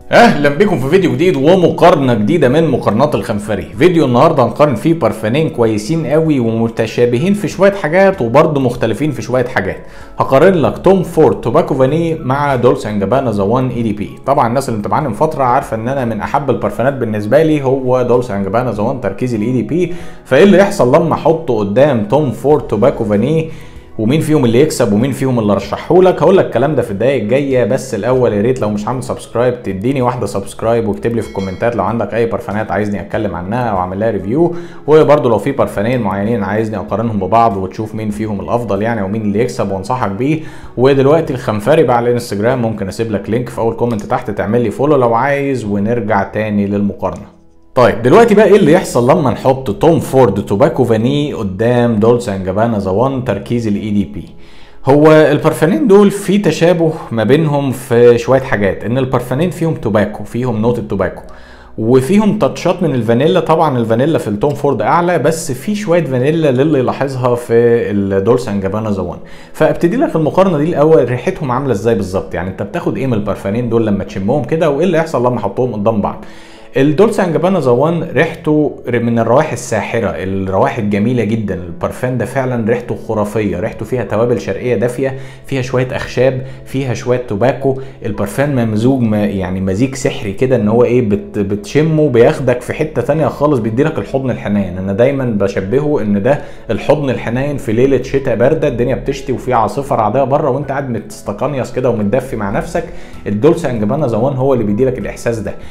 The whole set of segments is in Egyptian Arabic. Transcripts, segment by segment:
اهلا بكم في فيديو جديد ومقارنه جديده من مقارنات الخنفري فيديو النهارده هنقارن فيه برفانين كويسين قوي ومتشابهين في شويه حاجات وبرضه مختلفين في شويه حاجات هقارن لك توم فورد توباكو فاني مع دولس اند جابانا ذا 1 اي دي بي طبعا الناس اللي متابعاني من فتره عارفه ان انا من احب البرفانات بالنسبه لي هو دولس اند جابانا ذا 1 تركيز الاي دي بي فايه اللي يحصل لما احطه قدام توم فورد توباكو فاني ومين فيهم اللي يكسب ومين فيهم اللي رشحه لك هقول لك الكلام ده في الدقايق الجايه بس الاول يا ريت لو مش عامل سبسكرايب تديني واحده سبسكرايب واكتب لي في الكومنتات لو عندك اي برفانات عايزني اتكلم عنها او اعمل لها ريفيو وبرده لو في برفانين معينين عايزني اقارنهم ببعض وتشوف مين فيهم الافضل يعني ومين اللي يكسب وانصحك بيه ودلوقتي الخنفري بقى على الانستجرام ممكن اسيب لك لينك في اول كومنت تحت تعمل لي فولو لو عايز ونرجع تاني للمقارنه طيب دلوقتي بقى ايه اللي يحصل لما نحط توم فورد توباكو فاني قدام دولس اند جابانا ذا 1 تركيز الاي دي بي هو البرفانين دول في تشابه ما بينهم في شويه حاجات ان البرفانين فيهم توباكو فيهم نوت التوباكو وفيهم تاتشات من الفانيلا طبعا الفانيلا في التوم فورد اعلى بس في شويه فانيلا للي يلاحظها في الدولس اند جابانا ذا 1 فابتدي لك المقارنه دي الاول ريحتهم عامله ازاي بالظبط يعني انت بتاخد ايه من البرفانين دول لما تشمهم كده وايه اللي يحصل لما احطهم قدام بعض الدولسي اند جابانا ذا 1 ريحته من الروائح الساحره الروائح الجميله جدا البرفان ده فعلا ريحته خرافيه ريحته فيها توابل شرقيه دافيه فيها شويه اخشاب فيها شويه توباكو البرفان ممزوج ما يعني مزيج سحري كده ان هو ايه بت بتشمه بياخدك في حته تانية خالص بيديلك الحضن الحنين انا دايما بشبهه ان ده الحضن الحنين في ليله شتاء بارده الدنيا بتشتي وفي عاصفه رعديه بره وانت قاعد مستقنيص كده ومتدفي مع نفسك الدولسي اند جابانا ذا 1 هو اللي بيديلك الاحساس ده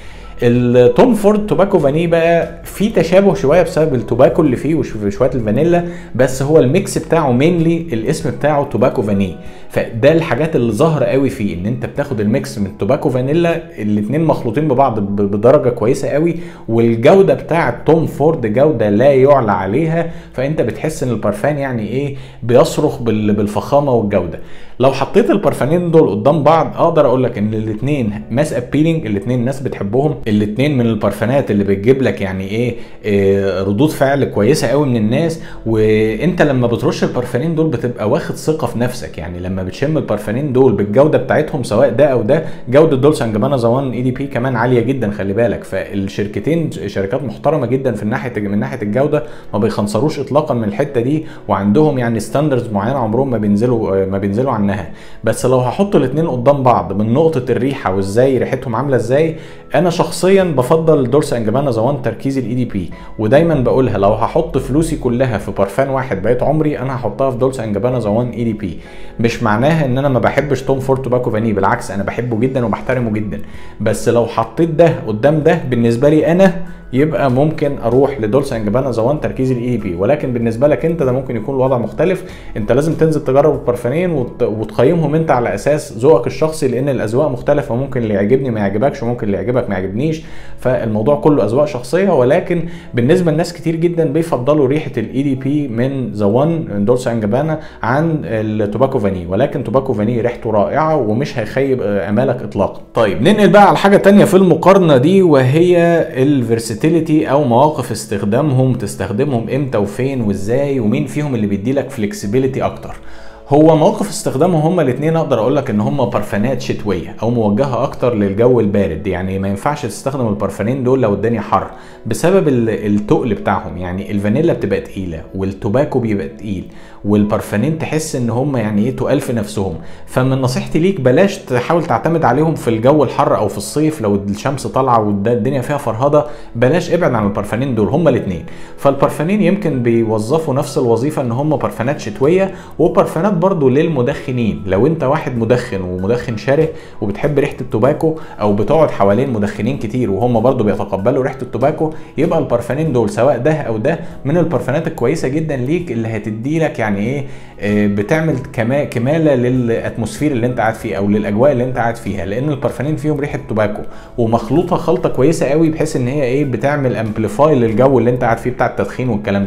التوم فورد توباكو فاني بقى في تشابه شويه بسبب التوباكو اللي فيه وشويه الفانيلا بس هو الميكس بتاعه مينلي الاسم بتاعه توباكو فاني فده الحاجات اللي ظاهره قوي فيه ان انت بتاخد الميكس من توباكو فانيلا الاثنين مخلوطين ببعض بدرجه كويسه قوي والجوده بتاعه توم فورد جوده لا يعلى عليها فانت بتحس ان البرفان يعني ايه بيصرخ بالفخامه والجوده لو حطيت البرفانين دول قدام بعض اقدر اقول لك ان الاثنين ماس ابيلينج الاثنين الناس بتحبهم الاثنين من البرفانات اللي بتجيب لك يعني ايه, إيه ردود فعل كويسه قوي من الناس وانت لما بترش البرفانين دول بتبقى واخد ثقه في نفسك يعني لما بتشم البرفانين دول بالجوده بتاعتهم سواء ده او ده جوده دولس اند جابانا ذا 1 اي دي بي كمان عاليه جدا خلي بالك فالشركتين شركات محترمه جدا في ناحيه من ناحيه الجوده ما بيخنصروش اطلاقا من الحته دي وعندهم يعني ستاندردز معينه عمرهم ما بينزلوا ما بينزلوا عنها بس لو هحط الاثنين قدام بعض من نقطه الريحه وازاي ريحتهم عامله ازاي انا شخصيا بفضل دورس اند جابانا ذا 1 تركيز الاي دي بي ودايما بقولها لو هحط فلوسي كلها في برفان واحد بقيت عمري انا هحطها في دولس اند جابانا ذا 1 اي دي بي مش معناها ان انا ما بحبش توم فورد توباكو فاني بالعكس انا بحبه جدا وبحترمه جدا بس لو حطيت ده قدام ده بالنسبه لي انا يبقى ممكن اروح لدولس اند جابانا ذا 1 تركيز الاي بي ولكن بالنسبه لك انت ده ممكن يكون الوضع مختلف انت لازم تنزل تجرب البرفانين وت... وتقيمهم انت على اساس ذوقك الشخصي لان الاذواق مختلفه ممكن اللي يعجبني ما يعجبكش وممكن اللي يعجبك ما يعجبنيش فالموضوع كله اذواق شخصيه ولكن بالنسبه لناس كتير جدا بيفضلوا ريحه الاي دي بي من ذا 1 من دولس اند جابانا عن التوباكو فاني ولكن توباكو فاني ريحته رائعه ومش هيخيب امالك اطلاقا طيب ننقل بقى على حاجه تانية في المقارنه دي وهي الفيرسيتي فلكسبيليتي او مواقف استخدامهم تستخدمهم امتى وفين وازاي ومين فيهم اللي بيديلك فلكسبيليتي اكتر هو مواقف استخدامهم هما الاثنين اقدر اقول لك ان هما برفانات شتويه او موجهه اكتر للجو البارد يعني ما ينفعش تستخدم البرفانين دول لو الدنيا حر بسبب التقل بتاعهم يعني الفانيلا بتبقى تقيله والتوباكو بيبقى تقيل والبرفانين تحس ان هم يعني ايه تقال في نفسهم فمن نصيحتي ليك بلاش تحاول تعتمد عليهم في الجو الحر او في الصيف لو الشمس طالعه والدنيا فيها فرهضه بلاش ابعد عن البرفانين دول هما الاثنين فالبرفانين يمكن بيوظفوا نفس الوظيفه ان هم برفانات شتويه وبرفانات برضو للمدخنين لو انت واحد مدخن ومدخن شره وبتحب ريحه التوباكو او بتقعد حوالين مدخنين كتير وهم برضو بيتقبلوا ريحه التوباكو يبقى البرفانين دول سواء ده او ده من البرفانات الكويسه جدا ليك اللي هتدي لك يعني ايه بتعمل كما كماله للاتموسفير اللي انت قاعد فيه او للاجواء اللي انت قاعد فيها لان البرفانين فيهم ريحه توباكو ومخلوطه خلطه كويسه قوي بحيث ان هي ايه بتعمل امبليفاي للجو اللي انت قاعد فيه بتاع التدخين والكلام ده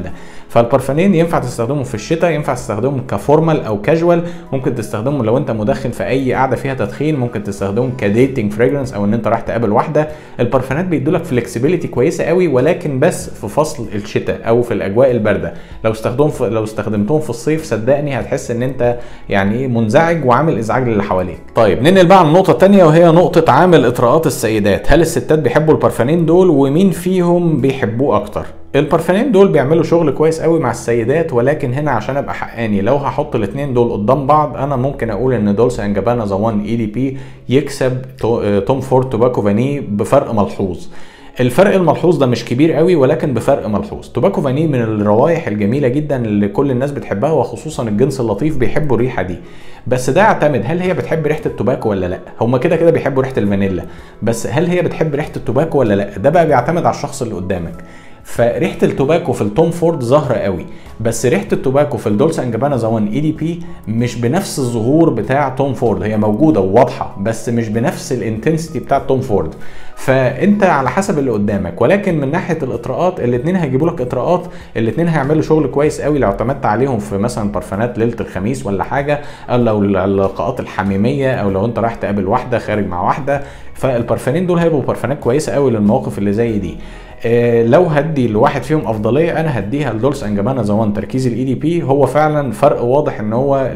فالبرفانين ينفع تستخدمهم في الشتاء ينفع تستخدمهم كفورمال او كاجوال ممكن تستخدمهم لو انت مدخن في اي قعده فيها تدخين ممكن تستخدمهم كديتنج فريجرنس او ان انت راح تقابل واحده البرفانات بيدوا لك فلكسبيليتي كويسه قوي ولكن بس في فصل الشتاء او في الاجواء البارده لو استخدمهم في لو استخدمتهم في الصيف صدقني هتحس ان انت يعني ايه منزعج وعامل ازعاج للي حواليك طيب ننقل بقى على النقطه الثانيه وهي نقطه عامل اطراءات السيدات هل الستات بيحبوا البرفانين دول ومين فيهم بيحبوه اكتر البرفانين دول بيعملوا شغل كويس قوي مع السيدات ولكن هنا عشان ابقى حقاني لو هحط الاثنين دول قدام بعض انا ممكن اقول ان دولسا ان جابانا ذا 1 اي دي بي يكسب توم فورد توباكو فاني بفرق ملحوظ الفرق الملحوظ ده مش كبير قوي ولكن بفرق ملحوظ توباكو فاني من الروائح الجميله جدا اللي كل الناس بتحبها وخصوصا الجنس اللطيف بيحبوا الريحه دي بس ده يعتمد هل هي بتحب ريحه التوباكو ولا لا هما كده كده بيحبوا ريحه الفانيلا بس هل هي بتحب ريحه التوباكو ولا لا ده بقى بيعتمد على الشخص اللي قدامك فريحه التوباكو في التوم فورد ظاهره قوي بس ريحه التوباكو في الدولس ان جابانا ذا 1 اي دي بي مش بنفس الظهور بتاع توم فورد هي موجوده وواضحه بس مش بنفس الانتنسيتي بتاع توم فورد فانت على حسب اللي قدامك ولكن من ناحيه الاطراءات الاثنين هيجيبوا لك اطراءات الاثنين هيعملوا شغل كويس قوي لو اعتمدت عليهم في مثلا برفانات ليله الخميس ولا حاجه او لو اللقاءات الحميميه او لو انت رايح تقابل واحده خارج مع واحده فالبرفانين دول هيبقوا برفانات كويسه قوي للمواقف اللي زي دي آه لو هدي لواحد فيهم افضليه انا هديها لدولس ان جابانا ذا 1 تركيز الاي دي بي هو فعلا فرق واضح ان هو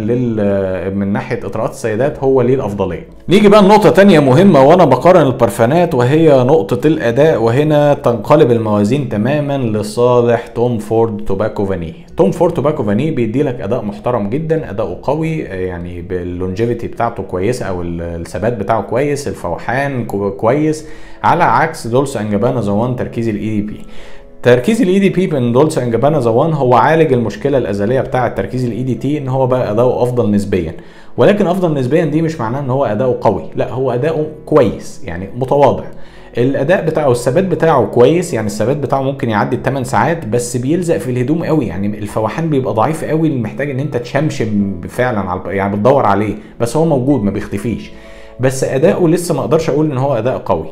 لل من ناحيه اطراءات السيدات هو ليه الافضليه نيجي بقى لنقطه تانية مهمه وانا بقارن البرفانات وهي نقطه الاداء وهنا تنقلب الموازين تماما لصالح توم فورد توباكو فاني توم فورد توباكو فاني بيدي لك اداء محترم جدا اداؤه قوي يعني باللونجيفيتي بتاعته كويسه او الثبات بتاعه كويس الفوحان كويس على عكس دولس ان جابانا ذا 1 تركيز الاي دي بي تركيز الاي دي بي من دولس ان جابانا ذا 1 هو عالج المشكله الازليه بتاعه تركيز الاي دي تي ان هو بقى اداؤه افضل نسبيا ولكن افضل نسبيا دي مش معناه ان هو اداؤه قوي لا هو اداؤه كويس يعني متواضع الاداء بتاعه الثبات بتاعه كويس يعني الثبات بتاعه ممكن يعدي ال 8 ساعات بس بيلزق في الهدوم قوي يعني الفوحان بيبقى ضعيف قوي محتاج ان انت تشمشم فعلا على يعني بتدور عليه بس هو موجود ما بيختفيش بس اداؤه لسه ما اقدرش اقول ان هو اداء قوي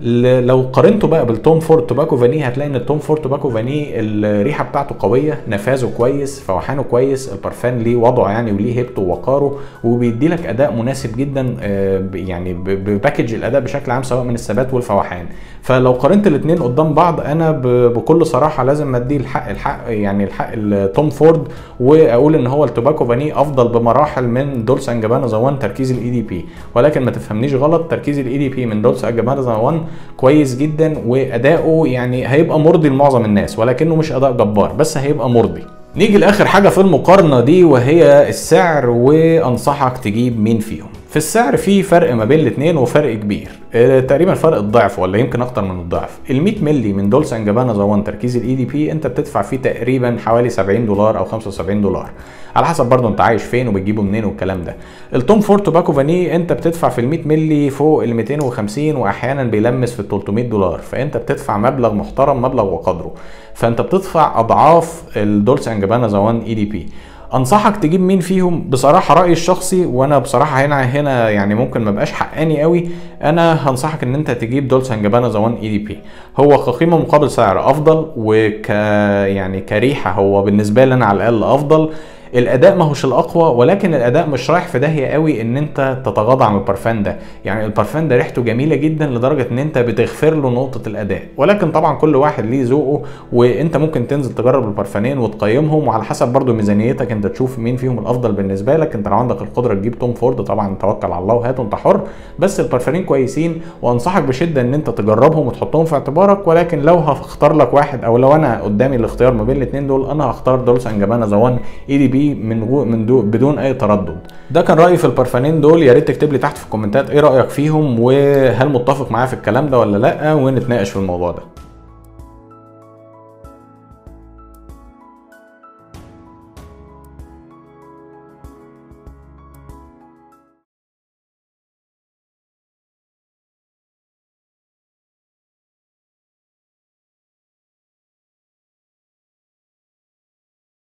لو قارنته بقى بالتوم فورد توباكو فاني هتلاقي ان التوم فورد توباكو فاني الريحه بتاعته قويه نفاذه كويس فوحانه كويس البرفان ليه وضعه يعني وليه هيبته ووقاره وبيدي لك اداء مناسب جدا يعني بباكج الاداء بشكل عام سواء من الثبات والفوحان فلو قارنت الاثنين قدام بعض انا بكل صراحه لازم اديه الحق الحق يعني الحق التوم فورد واقول ان هو التوباكو فاني افضل بمراحل من دولس ان جابانا ذا 1 تركيز الاي دي بي ولكن ما تفهمنيش غلط تركيز الاي دي بي من دولس ان جابانا ذا 1 كويس جدا واداؤه يعني هيبقى مرضي لمعظم الناس ولكنه مش اداء جبار بس هيبقى مرضي نيجي لاخر حاجه في المقارنه دي وهي السعر وانصحك تجيب مين فيهم في السعر في فرق ما بين الاثنين وفرق كبير اه تقريبا فرق الضعف ولا يمكن اكتر من الضعف ال 100 مللي من دولس ان جابانا ذا 1 تركيز الاي دي بي انت بتدفع فيه تقريبا حوالي 70 دولار او 75 دولار على حسب برضه انت عايش فين وبتجيبه منين والكلام ده التوم فورد توباكو فاني انت بتدفع في ال 100 مللي فوق ال 250 واحيانا بيلمس في ال 300 دولار فانت بتدفع مبلغ محترم مبلغ وقدره فانت بتدفع اضعاف الدولس ان جابانا ذا 1 اي دي بي انصحك تجيب مين فيهم بصراحه رايي الشخصي وانا بصراحه هنا هنا يعني ممكن ما بقاش حقاني قوي انا هنصحك ان انت تجيب دولس ان جابانا ذا 1 اي دي بي هو كقيمه مقابل سعر افضل وك يعني كريحه هو بالنسبه لي انا على الاقل افضل الاداء ما هوش الاقوى ولكن الاداء مش رايح في داهيه قوي ان انت تتغاضى عن البرفان ده يعني البرفان ده ريحته جميله جدا لدرجه ان انت بتغفر له نقطه الاداء ولكن طبعا كل واحد ليه ذوقه وانت ممكن تنزل تجرب البرفانين وتقيمهم وعلى حسب برضو ميزانيتك انت تشوف مين فيهم الافضل بالنسبه لك انت لو عندك القدره تجيب توم فورد طبعا توكل على الله وهات انت حر بس البرفانين كويسين وانصحك بشده ان انت تجربهم وتحطهم في اعتبارك ولكن لو هختار لك واحد او لو انا قدامي الاختيار ما بين الاثنين دول انا هختار دولس ان جابانا ذا 1 اي دي بي من من دو بدون اي تردد ده كان رايي في البرفانين دول يا ريت تكتب لي تحت في الكومنتات ايه رايك فيهم وهل متفق معايا في الكلام ده ولا لا ونتناقش في الموضوع ده